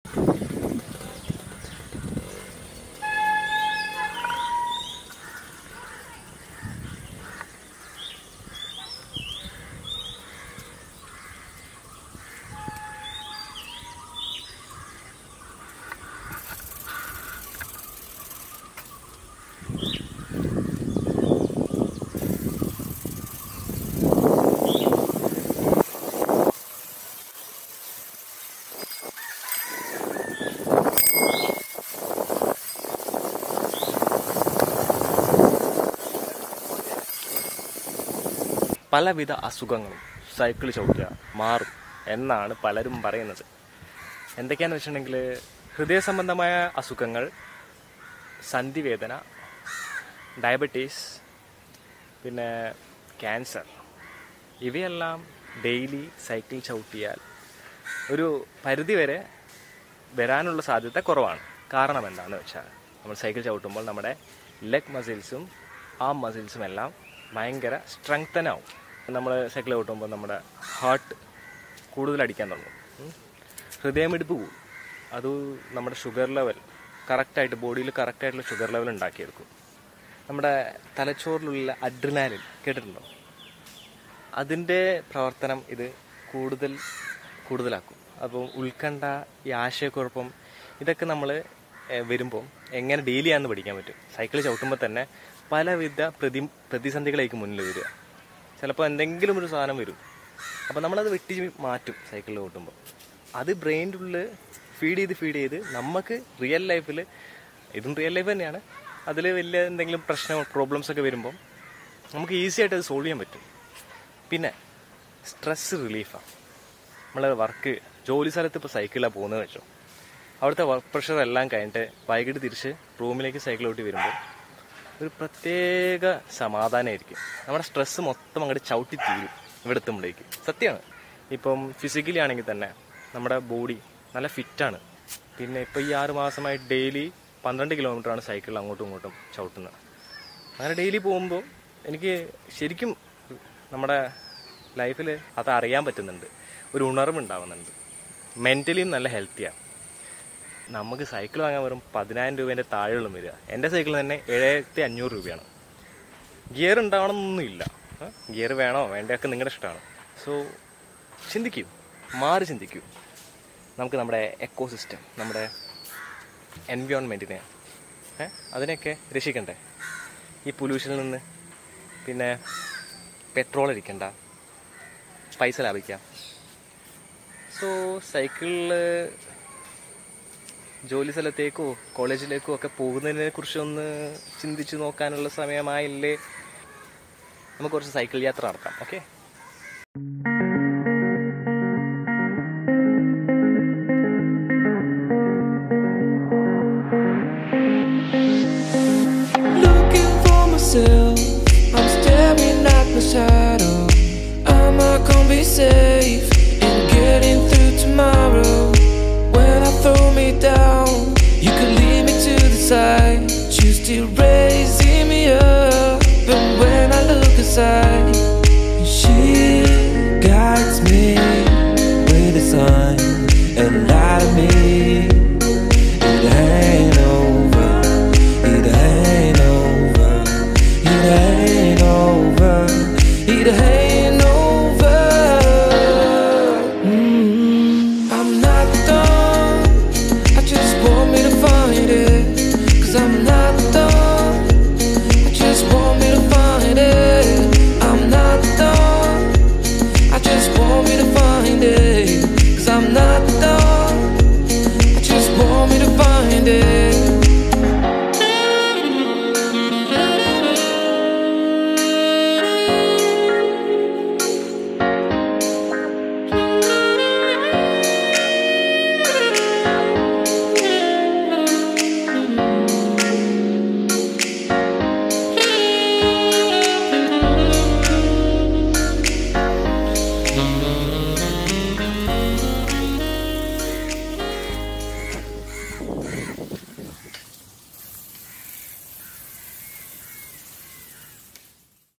പലവിധ അസുഖങ്ങളും സൈക്കിൾ ചവിട്ടിയാൽ മാറും എന്നാണ് പലരും പറയുന്നത് എന്തൊക്കെയാന്ന് വെച്ചിട്ടുണ്ടെങ്കിൽ ഹൃദയ സംബന്ധമായ അസുഖങ്ങൾ സന്ധിവേദന ഡയബറ്റീസ് പിന്നെ ക്യാൻസർ ഇവയെല്ലാം ഡെയിലി സൈക്കിൾ ചവിട്ടിയാൽ ഒരു പരിധിവരെ വരാനുള്ള സാധ്യത കുറവാണ് കാരണം എന്താണെന്ന് വെച്ചാൽ നമ്മൾ സൈക്കിൾ ചവിട്ടുമ്പോൾ നമ്മുടെ ലെഗ് മസിൽസും ആം മസിൽസും എല്ലാം ഭയങ്കര സ്ട്രെങ്തൻ ആവും നമ്മൾ സൈക്കിൾ ചവിട്ടുമ്പോൾ നമ്മുടെ ഹാർട്ട് കൂടുതൽ അടിക്കാൻ തുടങ്ങും ഉം. ഹൃദയമിടിപ്പ് കൂടും അത് നമ്മുടെ ഷുഗർ ലെവൽ കറക്റ്റായിട്ട് ബോഡിയിൽ കറക്റ്റായിട്ടുള്ള ഷുഗർ ലെവൽ ഉണ്ടാക്കിയെടുക്കും നമ്മുടെ തലച്ചോറിലുള്ള അഡ്രിനാലിൻ കേട്ടിട്ടുണ്ടോ അതിൻ്റെ പ്രവർത്തനം ഇത് കൂടുതൽ കൂടുതലാക്കും അപ്പോൾ ഉത്കണ്ഠ ഈ ആശയക്കുഴപ്പം ഇതൊക്കെ നമ്മൾ വരുമ്പോൾ എങ്ങനെ ഡീൽ ചെയ്യാമെന്ന് പഠിക്കാൻ പറ്റും സൈക്കിൾ ചവിട്ടുമ്പോൾ തന്നെ പലവിധ പ്രതി പ്രതിസന്ധികളായിരിക്കും മുന്നിൽ വരിക ചിലപ്പോൾ എന്തെങ്കിലും ഒരു സാധനം വരും അപ്പോൾ നമ്മളത് വെട്ടി മാറ്റും സൈക്കിളിൽ ഓട്ടുമ്പോൾ അത് ബ്രെയിൻ്റെ ഉള്ളിൽ ഫീഡ് ചെയ്ത് ഫീഡ് ചെയ്ത് നമുക്ക് റിയൽ ലൈഫിൽ ഇതും റിയൽ ലൈഫ് തന്നെയാണ് അതിൽ വലിയ എന്തെങ്കിലും പ്രശ്നം പ്രോബ്ലംസ് ഒക്കെ വരുമ്പോൾ നമുക്ക് ഈസി ആയിട്ട് അത് സോൾവ് ചെയ്യാൻ പറ്റും പിന്നെ സ്ട്രെസ് റിലീഫാണ് നമ്മൾ വർക്ക് ജോലി സ്ഥലത്ത് ഇപ്പോൾ സൈക്കിളിലാണ് പോകുന്നത് വെച്ചോ അവിടുത്തെ വർക്ക് പ്രഷർ എല്ലാം കഴിഞ്ഞിട്ട് വൈകിട്ട് തിരിച്ച് റൂമിലേക്ക് സൈക്കിൾ ഓട്ടി വരുമ്പോൾ ഒരു പ്രത്യേക സമാധാനമായിരിക്കും നമ്മുടെ സ്ട്രെസ് മൊത്തം അങ്ങോട്ട് ചവിട്ടി തീരും ഇവിടെ എത്തുമ്പോഴേക്ക് സത്യമാണ് ഇപ്പം ഫിസിക്കലി ആണെങ്കിൽ തന്നെ നമ്മുടെ ബോഡി നല്ല ഫിറ്റാണ് പിന്നെ ഇപ്പോൾ ഈ ആറ് മാസമായി ഡെയിലി പന്ത്രണ്ട് കിലോമീറ്ററാണ് സൈക്കിളിൽ അങ്ങോട്ടും ഇങ്ങോട്ടും ചവിട്ടുന്നത് അങ്ങനെ ഡെയിലി പോകുമ്പോൾ എനിക്ക് ശരിക്കും നമ്മുടെ ലൈഫിൽ അത് അറിയാൻ പറ്റുന്നുണ്ട് ഒരു ഉണർവ് ഉണ്ടാവുന്നുണ്ട് മെൻ്റലിയും നല്ല ഹെൽത്തിയാണ് നമുക്ക് സൈക്കിൾ വാങ്ങാൻ വെറും പതിനായിരം രൂപേൻ്റെ താഴെയുള്ള വരിക എൻ്റെ സൈക്കിൾ തന്നെ ഏഴായിരത്തി അഞ്ഞൂറ് രൂപയാണ് ഗിയർ ഉണ്ടാവണമെന്നൊന്നുമില്ല ഗിയർ വേണോ വേണ്ടയൊക്കെ നിങ്ങളുടെ ഇഷ്ടമാണ് സോ ചിന്തിക്കൂ മാറി ചിന്തിക്കൂ നമുക്ക് നമ്മുടെ എക്കോ സിസ്റ്റം നമ്മുടെ എൻവയോൺമെൻറ്റിനെ അതിനെയൊക്കെ രക്ഷിക്കണ്ടേ ഈ പൊല്യൂഷനിൽ നിന്ന് പിന്നെ പെട്രോൾ അടിക്കണ്ട പൈസ ലാഭിക്കാം സോ സൈക്കിളിൽ ജോലി സ്ഥലത്തേക്കോ കോളേജിലേക്കോ ഒക്കെ പോകുന്നതിനെ കുറിച്ചൊന്ന് ചിന്തിച്ചു നോക്കാനുള്ള സമയമായില്ലേ നമുക്ക് കുറച്ച് സൈക്കിൾ യാത്ര നടത്താം okay Looking for myself, I'm staring at my shadow. Am I gonna be safe in getting through tomorrow? When I throw me down, you could lead me to the side. You still raising me up, but when I look aside.